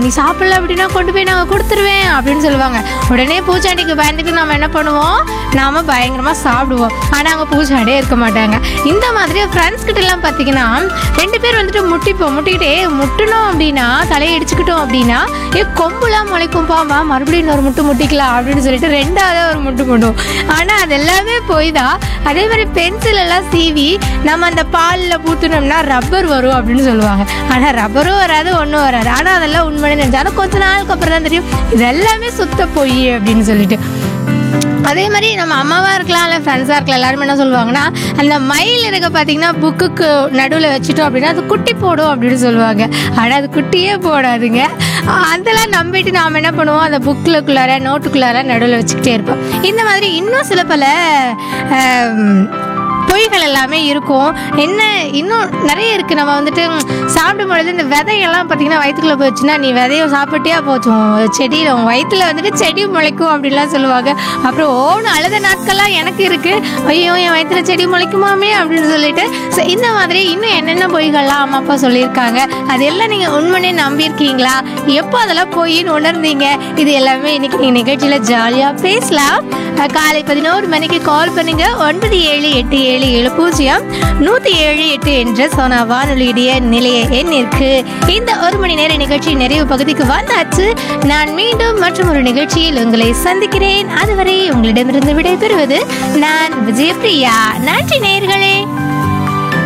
நீ சாப்பிடல அப்படின்னா கொண்டு போய் நாங்கள் கொடுத்துருவேன் அப்படின்னு சொல்லுவாங்க உடனே பூச்சாண்டிக்கு பயந்துட்டு நம்ம என்ன பண்ணுவோம் நாம பயங்கரமாக சாப்பிடுவோம் ஆனால் அங்கே பூச்சாண்டே இருக்க மாட்டாங்க இந்த மாதிரி ஃப்ரெண்ட்ஸ் கிட்ட எல்லாம் பார்த்தீங்கன்னா ரெண்டு பேர் வந்துட்டு முட்டிப்போம் முட்டிக்கிட்டே முட்டணும் அப்படின்னா தலையை இடிச்சுக்கிட்டோம் அப்படின்னா ஏ கொம்புலாம் முளைக்கும்பா வா மறுபடியும் இன்னொரு முட்டு முட்டிக்கலாம் அப்படின்னு சொல்லிட்டு ரெண்டாவது ஒரு முட்டு முட்டும் ஆனால் அது எல்லாமே போய் தான் அதே மாதிரி பென்சில் எல்லாம் சீவி நம்ம அந்த பாலில் ஊற்றுனோம்னா ரப்பர் வரும் அப்படின்னு சொல்லுவாங்க ஆனால் ரப்பரும் வராது ஒன்றும் வராது ஆனால் அதெல்லாம் உண்மைன்னு நினச்சா ஆனால் கொஞ்ச நாளுக்கு அப்புறம் தான் தெரியும் இது எல்லாமே சுத்த பொய் அப்படின்னு சொல்லிட்டு அதே மாதிரி நம்ம அம்மாவா இருக்கலாம் இல்லை ஃப்ரெண்ட்ஸாக இருக்கலாம் எல்லாருமே என்ன சொல்லுவாங்கன்னா அந்த மயில் இருக்க பார்த்தீங்கன்னா புக்குக்கு நடுவில் வச்சுட்டோம் அப்படின்னா அது குட்டி போடும் அப்படின்னு சொல்லுவாங்க ஆனால் அது குட்டியே போடாதுங்க அஹ் அதெல்லாம் நம்பிட்டு நாம் என்ன பண்ணுவோம் அந்த புக்கிலுக்குள்ளார நோட்டுக்குள்ளார நடுவில் வச்சுக்கிட்டே இருப்போம் இந்த மாதிரி இன்னும் சில பல அஹ், பொய்கள் எல்லாமே இருக்கும் என்ன இன்னும் நிறைய இருக்குது நம்ம வந்துட்டு ம், சாப்பிடும் பொழுது இந்த விதையெல்லாம் பார்த்தீங்கன்னா வயிற்றுக்குள்ளே போச்சுன்னா நீ விதைய சாப்பிட்டியா போச்சும் செடியில் உன் வயிற்றுல வந்துட்டு செடி முளைக்கும் அப்படின்லாம் சொல்லுவாங்க அப்புறம் ஓன்னு அழுத நாட்கள்லாம் எனக்கு இருக்குது ஐயோ என் வயிற்றுல செடி முளைக்குமாமே அப்படின்னு சொல்லிட்டு ஸோ இந்த மாதிரி இன்னும் என்னென்ன பொய்கள்லாம் அம்மா அப்பா சொல்லியிருக்காங்க அது எல்லாம் நீங்கள் உண்மையே நம்பியிருக்கீங்களா எப்போ அதெல்லாம் பொய்ன்னு உணர்ந்தீங்க இது எல்லாமே இன்னைக்கு நீங்கள் நிகழ்ச்சியில் ஜாலியாக பேசலாம் அஹ் காலை பதினோரு மணிக்கு கால் பண்ணுங்க ஒன்பது ஏழு எட்டு ஏழு ஏழு பூஜ்ஜியம் நூற்றி ஏழு எட்டு என்ற சோனா வானொலியுடைய நிலைய எண்ணிற்கு இந்த ஒரு மணி நேர நிகழ்ச்சி நிறைவு பகுதிக்கு வந்தாச்சு நான் மீண்டும் மற்றும் ஒரு நிகழ்ச்சியில் உங்களை சந்திக்கிறேன் அதுவரை உங்களிடமிருந்து விடைபெறுவது நான் விஜயபிரியா நன்றி நேயர்களே